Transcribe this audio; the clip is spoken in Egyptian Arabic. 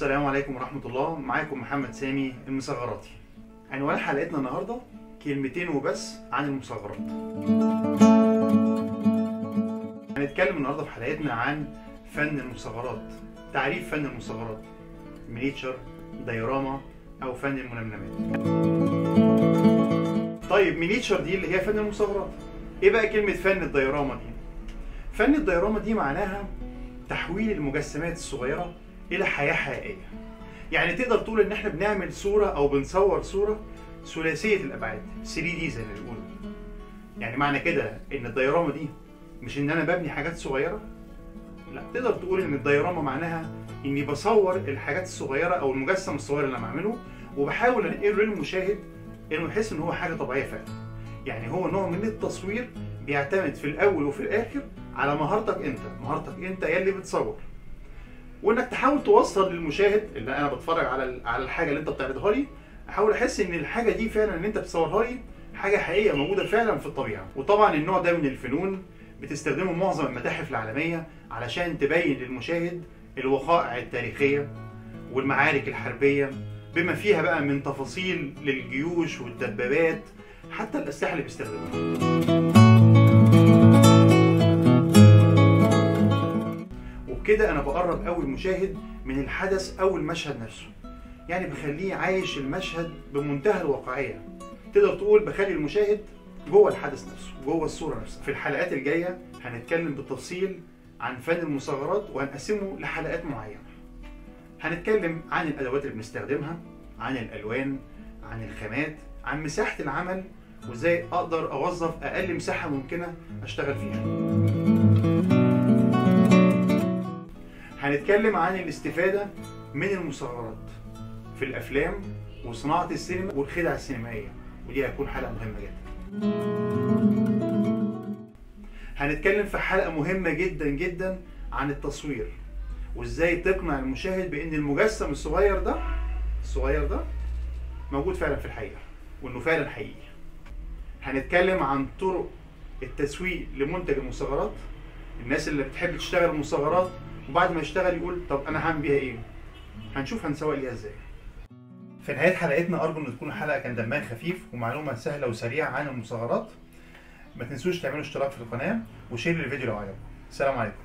السلام عليكم ورحمة الله معاكم محمد سامي المصغراتي عنوان حلقتنا النهاردة كلمتين وبس عن المصغرات هنتكلم النهاردة في حلقتنا عن فن المصغرات تعريف فن المصغرات مينيتشر ديوراما أو فن المنمنمات طيب مينيتشر دي اللي هي فن المصغرات ايه بقى كلمة فن الديوراما دي فن الديوراما دي معناها تحويل المجسمات الصغيرة إلى حياة حقيقية يعني تقدر تقول إن إحنا بنعمل صورة أو بنصور صورة ثلاثية الأبعاد 3 دي زي ما بيقولوا يعني معنى كده إن الديوراما دي مش إن أنا ببني حاجات صغيرة لا تقدر تقول إن الديوراما معناها إني بصور الحاجات الصغيرة أو المجسم الصغير اللي أنا بعمله وبحاول أنقله للمشاهد إنه يحس إن هو حاجة طبيعية فعلا يعني هو نوع من التصوير بيعتمد في الاول وفي الاخر على مهارتك انت مهارتك انت يا اللي بتصور وانك تحاول توصل للمشاهد اللي انا بتفرج على على الحاجه اللي انت بتعرضها لي احاول احس ان الحاجه دي فعلا اللي انت بتصورها لي حاجه حقيقيه موجوده فعلا في الطبيعه وطبعا النوع ده من الفنون بتستخدمه معظم المتاحف العالميه علشان تبين للمشاهد الوقائع التاريخيه والمعارك الحربيه بما فيها بقى من تفاصيل للجيوش والدبابات حتى الاسلحه اللي بيستخدموها وبكده انا بقرب قوي المشاهد من الحدث او المشهد نفسه يعني بخليه عايش المشهد بمنتهى الواقعيه تقدر تقول بخلي المشاهد جوه الحدث نفسه جوه الصوره نفسها في الحلقات الجايه هنتكلم بالتفصيل عن فن المصغرات وهنقسمه لحلقات معينه هنتكلم عن الادوات اللي بنستخدمها عن الالوان عن الخامات عن مساحه العمل وازاي اقدر اوظف اقل مساحه ممكنه اشتغل فيها هنتكلم عن الاستفاده من المصغرات في الافلام وصناعه السينما والخدع السينمائيه ودي هتكون حلقه مهمه جدا هنتكلم في حلقه مهمه جدا جدا عن التصوير وازاي تقنع المشاهد بان المجسم الصغير ده الصغير ده موجود فعلا في الحقيقه وانه فعلا حقيقي هنتكلم عن طرق التسويق لمنتج المصغرات الناس اللي بتحب تشتغل مصغرات وبعد ما يشتغل يقول طب انا هعمل بيها ايه هنشوف هنسوق ليها ازاي في نهايه حلقتنا ارجو ان تكون الحلقه كان دمها خفيف ومعلومه سهله وسريعه عن المصغرات ما تنسوش تعملوا اشتراك في القناه وشير الفيديو لو عجبكم السلام عليكم